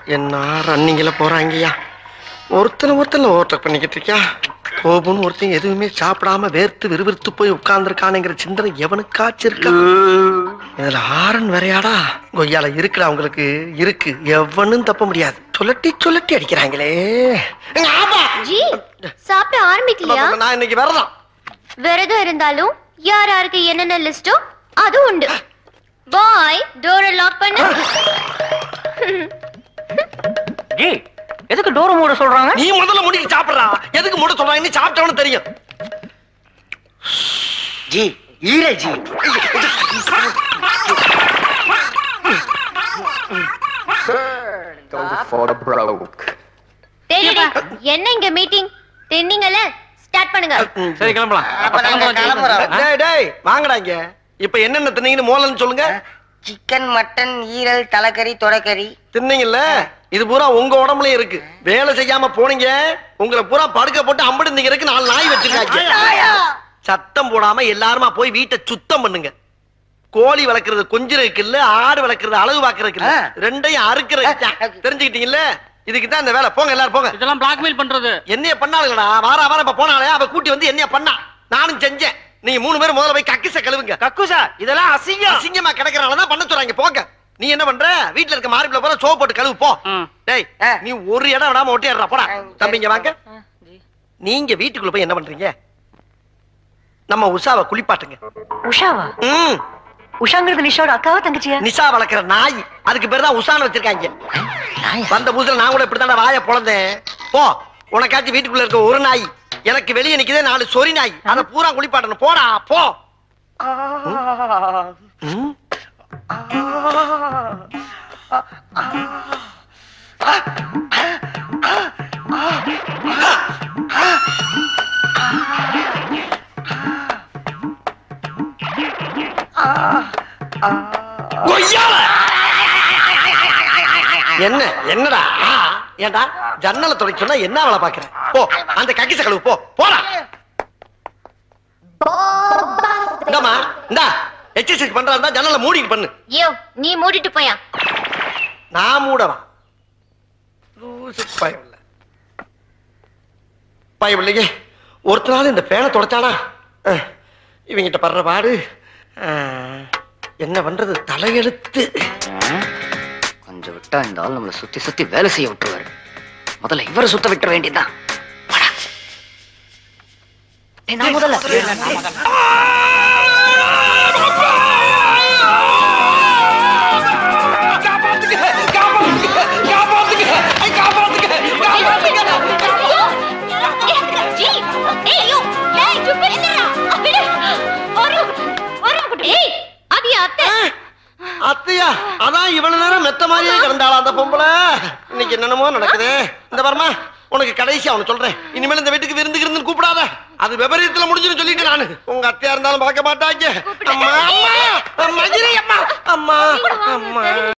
என்ன ரன்னிங்ல போறாங்கய்யா ஒருத்தனை ஒருத்தனை ஓவர்டேக் பண்ணிக்கிட்டு இருக்கியா கோபுன்னு ஒருத்தன் எதுவுமே சாப்பிடாம வேர்த்து விறுவிறுத்து போய் உட்கார்ந்துருக்கானுங்கிற சிந்தனை எவனுக்காச்சும் இருக்கா இதுல ஆரன் வேறையாடா கொய்யால இருக்குடா உங்களுக்கு இருக்கு எவனும் தப்ப முடியாது சொல்லட்டி சொல்லட்டி அடிக்கிறாங்களே ஆமா. ஜி சாப்பிட ஆரம்பிக்கலையா நான் இன்னைக்கு வரலாம் விரதம் இருந்தாலும் யார் யாருக்கு என்னென்ன லிஸ்டோ அது உண்டு பாய் டோரை லாக் பண்ணு ஜி எதுக்கு டோர் மூட சொல்றாங்க நீ முதல்ல முடிக்க சாப்பிடுறா எதுக்கு மூட சொல்றாங்கன்னு சாப்பிட்டவனு தெரியும் ஜி ஈர ஜி தெரியுடி என்ன இங்க மீட்டிங் தின்னீங்கல்ல ஸ்டார்ட் பண்ணுங்க சரி கிளம்பலாம் அப்ப கிளம்பலாம் ஜி. டேய் டேய் வாங்கடா இங்க இப்ப என்னென்ன தின்னீங்கன்னு மோலன்னு சொல்லுங்க சிக்கன் மட்டன் ஈரல் தலைக்கறி தொடக்கறி தின்னீங்கல்ல இது பூரா உங்க உடம்புலயும் இருக்கு வேலை செய்யாம போனீங்க உங்களை பூரா படுக்க போட்டு அம்படு திங்கிறதுக்கு நாலு நாய் வச்சிருக்காங்க சத்தம் போடாம எல்லாருமா போய் வீட்டை சுத்தம் பண்ணுங்க கோழி வளர்க்கறது கொஞ்சிறதுக்கு இல்ல ஆடு வளர்க்கறது அளவு பாக்குறதுக்கு இல்ல ரெண்டையும் அறுக்கிறது தெரிஞ்சுக்கிட்டீங்கல்ல இதுக்கு தான் இந்த வேலை போங்க எல்லாரும் போங்க இதெல்லாம் பிளாக்மெயில் பண்றது என்னைய பண்ணாளுங்கடா வார வாரம் இப்ப போனாலே அவ கூட்டி வந்து என்னைய பண்ணா நானும் செஞ்சேன் நீங்க மூணு பேரும் முதல்ல போய் கக்கிச கழுவுங்க கக்குசா இதெல்லாம் அசிங்கம் அசிங்கமா கிடக்குறனால தான் பண்ண சொல்றாங்க போங்க நீ என்ன பண்ற வீட்ல இருக்க மார்பிள போற சோப் போட்டு கழுவு போ ம். டேய் ஆ. நீ ஒரு இடம் விடாம ஒட்டிடுறா போடா ஆ, சரி. தம்பிங்க வாங்க நீங்க வீட்டுக்குள்ள போய் என்ன பண்றீங்க நம்ம உஷாவை குளிப்பாட்டுங்க உஷாவா ம் உஷாங்கிறது நிஷாவோட அக்காவா தங்கச்சியா நிஷா வளர்க்குற நாய் அதுக்கு பேர் தான் உஷான்னு வச்சிருக்காங்க வந்த புதுசுல நான் கூட இப்படித்தான்டா வாய பொழந்தேன் போ உனக்காச்சும் வீட்டுக்குள்ள இருக்க ஒரு நாய் எனக்கு வெளியே நிக்குதே நாலு சொறி நாய் அத பூரா குளிப்பாட்டணும் போடா போ ம். கொய்யால! என்ன என்னடா ஆ, ஏன்டா ஜன்னலை தொடக்க சொன்னா என்ன வேலை பாக்குற போ அந்த கக்கிச கழுவு போ போடா இந்தாம்மா இந்தா எக்ஸசைஸ் பண்றா இருந்தா ஜன்னலை மூடிட்டு பண்ணு யோ நீ மூடிட்டு போயா நான் மூடவா லூசு பயமில்ல பயமில்லையே ஒருத்த நாள் இந்த பேனை தொடச்சானா அஹ், இவங்கிட்ட படுற பாடு அஹ், என்ன பண்றது தலையெழுத்து கொஞ்சம் விட்டா இந்த ஆள் நம்மளை சுத்தி சுத்தி வேலை செய்ய விட்டுருவாரு முதல்ல இவரை சுத்த விட்டுற வேண்டியதுதான் வாடா. டேய், நான் முதல்ல ஜி ஏய் யோ ஏய் சும்மா இருடா விடு ஒரு ஒரு ஏய் அது என் அத்தை அத்தையா அதான் இவ்வளவு நேரம் மெத்த மாதிரியே கிடந்தாளா அந்த பொம்பளை இன்னைக்கு என்னென்னமோ நடக்குது இந்த வரமா உனக்கு கடைசி அவனு சொல்றேன் இனிமேல் இந்த வீட்டுக்கு விருந்து இருந்து கூப்பிடாத அது விபரீதத்துல முடிஞ்சுன்னு சொல்லிட்டு நானு உங்க அத்தையா இருந்தாலும் பார்க்க மாட்டாங்க அம்மா அம்மா அம்மா அம்மா அம்மா அம்மா